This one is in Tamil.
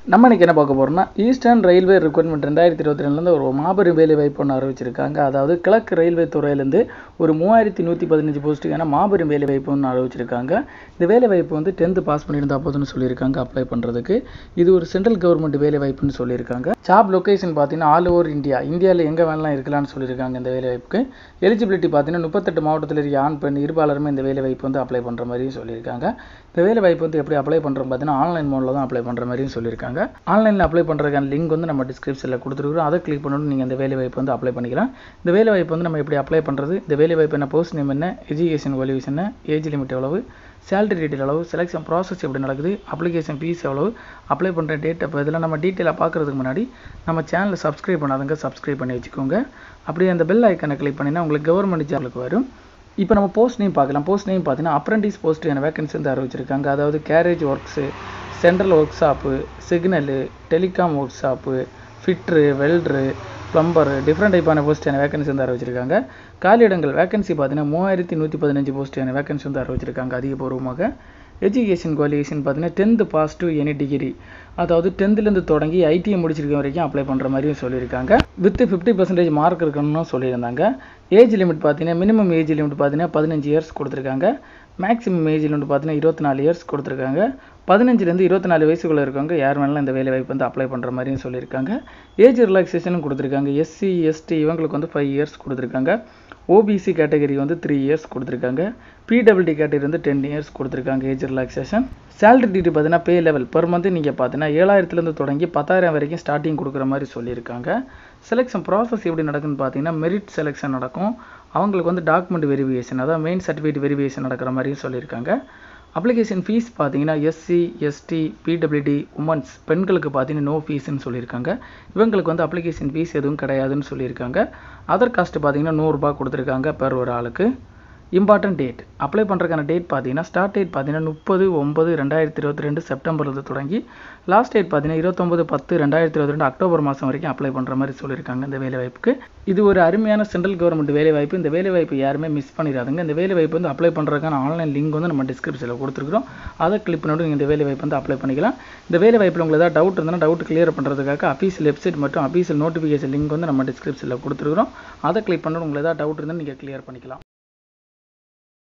நம்ம இன்னைக்கு என்ன பார்க்க போறோம்னா ஈஸ்டர்ன் ரயில்வே ரெக்ரூட்மெண்ட் ரெண்டாயிரத்தி இருபத்தி ரெண்டுலேருந்து ஒரு மாபெரும் வேலை வாய்ப்பு ஒன்று அறிவிச்சிருக்காங்க அதாவது கிழக்கு ரயில்வே துறையிலேருந்து ஒரு மூவாயிரத்தி நூற்றி பதினஞ்சு போஸ்ட்டுக்கான மாபெரும் வேலை வாய்ப்பு ஒன்று அறிவிச்சிருக்காங்க இந்த வேலை வாய்ப்பு வந்து டென்த்து பாஸ் பண்ணியிருந்தா போதும்னு சொல்லியிருக்காங்க அப்ளை பண்ணுறதுக்கு இது ஒரு சென்ட்ரல் கவர்மெண்ட் வேலை வாய்ப்புன்னு சொல்லியிருக்காங்க ஜாப் லொகேஷன் பார்த்தீங்கன்னா ஆல் ஓவர் இந்தியா இந்தியாவில் எங்கே வேணாலும் இருக்கலாம்னு சொல்லியிருக்காங்க இந்த வேலை வாய்ப்புக்கு எலிஜிபிலிட்டி பார்த்தீங்கன்னா முப்பத்தெட்டு மாவட்டத்தில் இருக்க ஆண் பெண் இருபாலருமே இந்த வேலை வாய்ப்பு வந்து அப்ளை பண்ணுற மாதிரியும் சொல்லியிருக்காங்க இந்த வேலை வாய்ப்பு வந்து எப்படி அப்ளை பண்ணுறோம் பார்த்தீங்கன்னா ஆன்லைன் மோடில் தான் அப்ளை பண்ணுற மாதிரியும் சொல்லியிருக்காங்க ஆன்லைனில் அப்ளை பண்ணுறதுக்கான லிங்க் வந்து நம்ம டிஸ்கிரிப்ஷனில் கொடுத்துருக்குறோம் அதை கிளிக் பண்ணணும் நீங்கள் இந்த வேலை வாய்ப்பு வந்து அப்ளை பண்ணிக்கலாம் இந்த வேலை வாய்ப்பு வந்து நம்ம எப்படி அப்ளை பண்ணுறது இந்த வேலை வாய்ப்பு என்ன போஸ்ட் நேம் என்ன எஜுகேஷன் குவாலிஃபிகேஷன் என்ன ஏஜ் லிமிட் எவ்வளவு சேலரி டீட்டெயில் எவ்வளவு செலெக்ஷன் ப்ராசஸ் எப்படி நடக்குது அப்ளிகேஷன் ஃபீஸ் எவ்வளவு அப்ளை பண்ணுற டேட் அப்போ இதெல்லாம் நம்ம டீட்டெயிலாக பார்க்குறதுக்கு முன்னாடி நம்ம சேனலை சப்ஸ்கிரைப் பண்ணாதவங்க சப்ஸ்கிரைப் பண்ணி வச்சுக்கோங்க அப்படியே அந்த பெல் ஐக்கனை கிளிக் பண்ணினா உங்களுக்கு கவர்மெண்ட் ஜாப்லுக்கு வரும் இப்போ நம்ம போஸ்ட் நேம் பார்க்கலாம் போஸ்ட் நேம் பார்த்தீங்கன்னா அப்ரண்டிஸ் போஸ்ட் என வேகன்சி வந்து அறிவிச்சிருக்காங்க அதாவது carriage works central work shop signal telecom work shop fitter welder plumber different டைப்பான போஸ்ட் என வேகன்சி வந்து அறிவிச்சிருக்காங்க காலியிடங்கள் வேகன்சி பார்த்தீங்கன்னா மூவாயிரத்தி நூற்றி பதினஞ்சு போஸ்ட் என வேகன்சி வந்து அறிவிச்சிருக்காங்க அதிகபூர்வமாக எஜுகேஷன் குவாலிஃபிகேஷன் பார்த்தீங்கன்னா tenth pass to any degree அதாவது டென்த்துலேருந்து தொடங்கி ஐடிஐ முடிச்சிருக்க வரைக்கும் அப்ளை பண்ணுற மாதிரியும் சொல்லியிருக்காங்க வித் ஃபிஃப்டி பர்சன்டேஜ் மார்க் இருக்கணும்னு சொல்லியிருந்தாங்க ஏஜ் லிமிட் பார்த்தீங்கன்னா மினிமம் ஏஜ் லிமிட் பார்த்தீங்கன்னா பதினஞ்சு இயர்ஸ் கொடுத்துருக்காங்க மேக்ஸிமம் ஏஜ் லிமிட் பார்த்தீங்கன்னா இருபத்தி நாலு இயர்ஸ் கொடுத்துருக்காங்க பதினஞ்சுலேருந்து இருபத்தி நாலு வயசுக்குள்ளே இருக்கவங்க யார் வேணாலும் இந்த வேலை வாய்ப்பு வந்து அப்ளை பண்ணுற மாதிரியும் சொல்லியிருக்காங்க ஏஜ் ரிலாக்ஸேஷனும் கொடுத்துருக்காங்க எஸ்சி எஸ்டி இவங்களுக்கு வந்து ஃபைவ் இயர்ஸ் கொடுத்துருக்காங்க ஓபிசி கேட்டகரி வந்து த்ரீ இயர்ஸ் கொடுத்துருக்காங்க பிடபிள்டி கேட்டகரி வந்து டென் இயர்ஸ் கொடுத்துருக்காங்க ஏஜ் ரிலாக்ஸேஷன் சேலரி டீட்டு பார்த்தீங்கன்னா பே லெவல் பெர் மந்த் நீங்கள் பார்த்தீங்கன்னா ஏழாயிரத்துலேருந்து தொடங்கி பத்தாயிரம் வரைக்கும் ஸ்டார்டிங் கொடுக்குற மாதிரி சொல்லியிருக்காங்க செலெக்ஷன் ப்ராசஸ் எப்படி நடக்குன்னு பார்த்தீங்கன்னா மெரிட் செலெக்ஷன் நடக்கும் அவங்களுக்கு வந்து டாக்குமெண்ட் வெரிஃபிகேஷன் அதாவது மெயின் சர்டிஃபிகேட் வெரிஃபிகேஷன் நடக்கிற மாதிரியும் சொல்லியிருக்காங்க அப்ளிகேஷன் ஃபீஸ் பார்த்தீங்கன்னா எஸ்சி எஸ்டி பிடபிள்யூடி உமன்ஸ் பெண்களுக்கு பார்த்தீங்கன்னா நோ ஃபீஸ்ன்னு சொல்லியிருக்காங்க இவங்களுக்கு வந்து அப்ளிகேஷன் ஃபீஸ் எதுவும் கிடையாதுன்னு சொல்லியிருக்காங்க அதர் காஸ்ட் பார்த்தீங்கன்னா நூறுரூபா கொடுத்துருக்காங்க பெர் ஒரு ஆளுக்கு இம்பார்ட்டன்ட் டேட் அப்ளை பண்ணுறதுக்கான டேட் பார்த்தீங்கன்னா ஸ்டார்ட் டேட் பார்த்தீங்கன்னா முப்பது ஒம்பது ரெண்டாயிரத்தி இருபத்தி ரெண்டு செப்டம்பர்லேருந்து தொடங்கி லாஸ்ட் டேட் பார்த்தீங்கன்னா இருபத்தொம்பது பத்து ரெண்டாயிரத்தி இருபத்தி ரெண்டு அக்டோபர் மாதம் வரைக்கும் அப்ளை பண்ணுற மாதிரி சொல்லியிருக்காங்க இந்த வேலை வாய்ப்புக்கு இது ஒரு அருமையான சென்ட்ரல் கவர்மெண்ட் வேலை வாய்ப்பு இந்த வேலை வாய்ப்பு யாருமே மிஸ் பண்ணிடாதுங்க இந்த வேலை வாய்ப்பு வந்து அப்ளை பண்ணுறதுக்கான ஆன்லைன் லிங்க் வந்து நம்ம டிஸ்கிரிப்ஷனில் கொடுத்துருக்கோம் அதை கிளிக் பண்ணிட்டு நீங்கள் இந்த வேலை வாய்ப்பு வந்து அப்ளை பண்ணிக்கலாம் இந்த வேலை வாய்ப்பில் உங்களுக்கு ஏதாவது டவுட் இருந்தால் டவுட் கிளியர் பண்ணுறதுக்காக அஃபீஷியல் வெப்சைட் மற்றும் அஃபீஷியல் நோட்டிஃபிகேஷன் லிங்க் வந்து நம்ம டிஸ்கிரிப்ஷனில் கொடுத்துருக்கோம் அதை கிளிக் பண்ணிட்டு உங்களுக்கு ஏதாவது டவுட் இருந்தால் நீங்கள் கிளியர் பண்ணிக்கலாம்